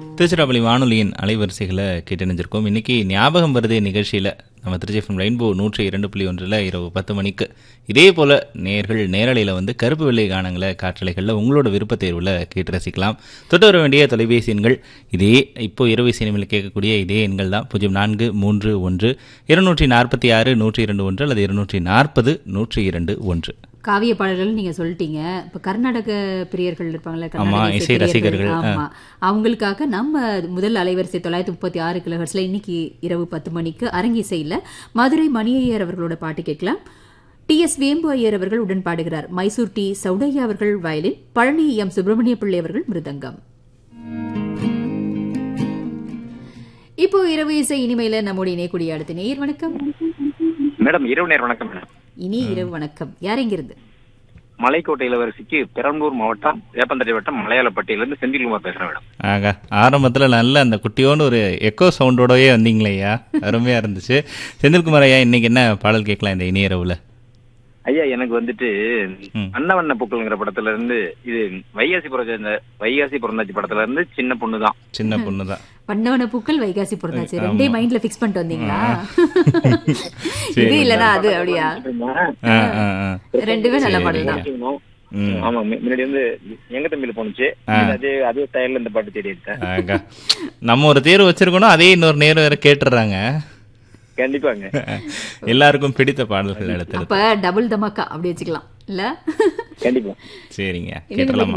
திருச்சிராப்பள்ளி வானொலியின் அலைவரிசைகளை கேட்டணிஞ்சிருக்கோம் இன்னைக்கு ஞாபகம் வருதே நிகழ்ச்சியில் நம்ம திருச்சி எஃப்எம் ரெயின்போ நூற்றி இரண்டு புள்ளி ஒன்றில் இரவு பத்து மணிக்கு இதே போல் நேர்கள் நேரலையில் வந்து கருப்பு வெள்ளை கானங்களை காற்றலைகளில் உங்களோட விருப்ப தேர்வில் கேட்டு ரசிக்கலாம் தொட்டு வர வேண்டிய தொலைபேசி எண்கள் இதே இப்போ இரவு சினிமையில் கேட்கக்கூடிய இதே எண்கள் தான் பூஜ்ஜியம் நான்கு மூன்று ஒன்று இருநூற்றி நாற்பத்தி ஆறு நூற்றி இரண்டு ஒன்று அல்லது இருநூற்றி நாற்பது நூற்றி இரண்டு ஒன்று காவிய பாடல்கள் நீங்க சொல்லிட்டீங்க இப்ப கர்நாடக பிரியர்கள் இருப்பாங்கல்ல ஆமா, கர்நாடக இசை ரசிகர்கள், ஆ. ஆமா அவங்களுக்காக நம்ம முதல் அலைவரிசை தொள்ளாயிரத்தி முப்பத்தி ஆறு கிலோஹர்ஸ்ல இன்னைக்கு இரவு பத்து மணிக்கு அரங்கிசையில மதுரை மணியையர் அவர்களோட பாட்டு கேட்கலாம் டி எஸ் வேம்பு ஐயர் அவர்கள் உடன் பாடுகிறார் மைசூர் டி சௌடையா அவர்கள் வயலின் பழனி எம் சுப்பிரமணிய பிள்ளை அவர்கள் மிருதங்கம் இப்போ இரவு இசை இனிமையில நம்முடைய இணையக்கூடிய அடுத்த நேயர் வணக்கம் மேடம் இரவு நேரம் வணக்கம் மேடம் இனி இரவு வணக்கம் யார் எங்கிருந்து மலைக்கோட்டை இளவரசிக்கு பெரம்பலூர் மாவட்டம் வேப்பந்தட்டை வட்டம் மலையாளப்பட்டியிலிருந்து செந்தில்குமார் பேசுறேன் மேடம் ஆகா ஆரம்பத்தில் நல்ல அந்த குட்டியோன்னு ஒரு எக்கோ சவுண்டோடவே வந்தீங்களே ஐயா அருமையாக இருந்துச்சு செந்தில்குமார் ஐயா இன்னைக்கு என்ன பாடல் கேட்கலாம் இந்த இனியரவுல ஐயா எனக்கு வந்துட்டு ம். அன்னவண்ண பூக்கள்ங்கிற படத்துல இருந்து இது வைகாசி பிறந்த வைகாசி பிறந்தாச்சு படத்துல இருந்து சின்ன பொண்ணு தான் சின்ன பொண்ணு தான் வண்ணவன பூக்கள் வைகாசி பிறந்தாச்சு ரெண்டே மைண்ட்ல ஃபிக்ஸ் பண்ணிட்டு வந்தீங்களா சரி. இது இல்லனா அது அப்படியா ஆ ஆ ஆ ரெண்டுமே நல்ல பாடல் தான் ம். ஆமா மு- முன்னாடி வந்து எங்க தம்பியில போனுச்சு அதே அதே ஸ்டைல்ல இந்த பாட்டு தேடி இருக்கேன் ஆகா நம்ம ஒரு தேர்வு வச்சிருக்கணும் அதே இன்னொரு நேரம் வேற கேட்டுடுறாங்க கண்டிப்பாங்க எல்லாருக்கும் பிடித்த பாடல்கள் எடுத்து அப்ப டபுள் தமாக்கா அப்படி வச்சுக்கலாம் இல்ல கண்டிப்பா சரிங்க கேட்டுடலாமா